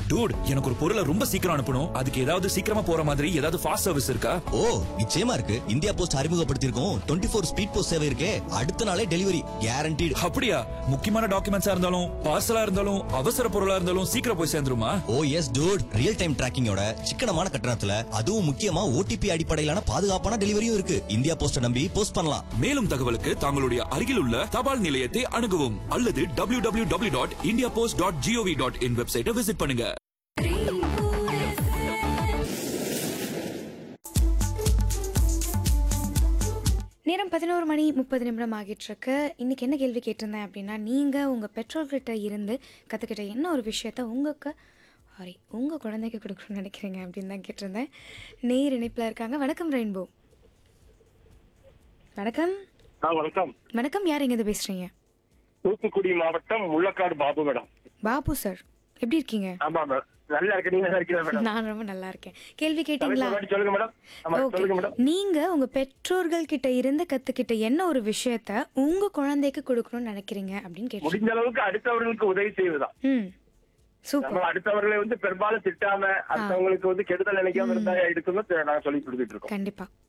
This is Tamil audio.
டூட் எனக்கு ஒரு பொருளை ரொம்ப சீக்கிரம் அனுப்பணும் அதுக்கு ஏதாவது சீக்கிரமா போற மாதிரி ஏதாவது ஃபாஸ்ட் சர்வீஸ் இருக்கா ஓ நிச்சயமா இருக்கு இந்தியா போஸ்ட் அறிமுகப்படுத்தியிருக்கோம் டுவெண்ட்டி ஃபோர் ஸ்பீட் போஸ்ட் சேவை இருக்கே அடுத்த நாளே டெலிவரி கேரண்டீடு அப்படியா முக்கியமான டாக்குமெண்ட்ஸா இருந்தாலும் பார்சலா இருந்தாலும் அவசர பொருளா இருந்தாலும் சீக்கிரம் போய் சேர்ந்துருமா oh yes dude real time டிராக்கிங்கோட சிக்கனமான கட்டணத்துல அதுவும் முக்கியமா ஓடிபி அடிப்படையிலான பாதுகாப்பான டெலிவரியும் இருக்கு இந்தியா போஸ்ட நம்பி போஸ்ட் பண்ணலாம் மேலும் தகவலுக்கு தங்களுடைய அருகில் உள்ள தபால் நிலையத்தை அணுகவும் அல்லது W W W dot India post dot GOV dot in வெப்சைட்டை விசிட் பண்ணுங்க நேரம் பதினோரு மணி முப்பது நிமிடம் ஆகிட்டு இருக்கு இன்னைக்கு என்ன கேள்வி கேட்டிருந்தேன் அப்படின்னா நீங்கள் உங்கள் பெற்றோர்கிட்ட இருந்து கற்றுக்கிட்ட என்ன ஒரு விஷயத்த உங்களுக்கு சாரி உங்கள் குழந்தைக்கு கொடுக்கணும்னு நினைக்கிறீங்க அப்படின்னு தான் கேட்டிருந்தேன் நேர் இணைப்பில் இருக்காங்க வணக்கம் ரெயின்போ வணக்கம் ஆ வணக்கம் வணக்கம் யார் இங்கேருந்து பேசுகிறீங்க தூத்துக்குடி மாவட்டம் முள்ளக்காடு பாபு மேடம் பாபு சார் எப்படி இருக்கீங்க ஆமா மேடம் நல்லா இருக்கு நீங்க நல்லா இருக்கீங்க மேடம் நான் ரொம்ப நல்லா இருக்கேன் கேள்வி தலைப்பு கேட்டிங்களா ஒரு வாட்டி சொல்லுங்க மேடம் ஆமா ஓகே சொல்லுங்க மேடம் நீங்க உங்க பெற்றோர்கள் கிட்ட இருந்து கத்துக்கிட்ட என்ன ஒரு விஷயத்த உங்க குழந்தைக்கு கொடுக்கணும்னு நினைக்கிறீங்க அப்படின்னு கேட்டு முடிஞ்ச அளவுக்கு அடுத்தவர்களுக்கு உதவி செய்வதுதான் ம் சூப்பர் நம்ம அடுத்தவர்களை வந்து பெரும்பாலும் திட்டாம அடுத்தவங்களுக்கு வந்து கெடுதல் நினைக்காம இருந்தா இருக்குன்னு நான் சொல்லி கொடுத்துட்டு இருக்கோம் கண்டிப்பா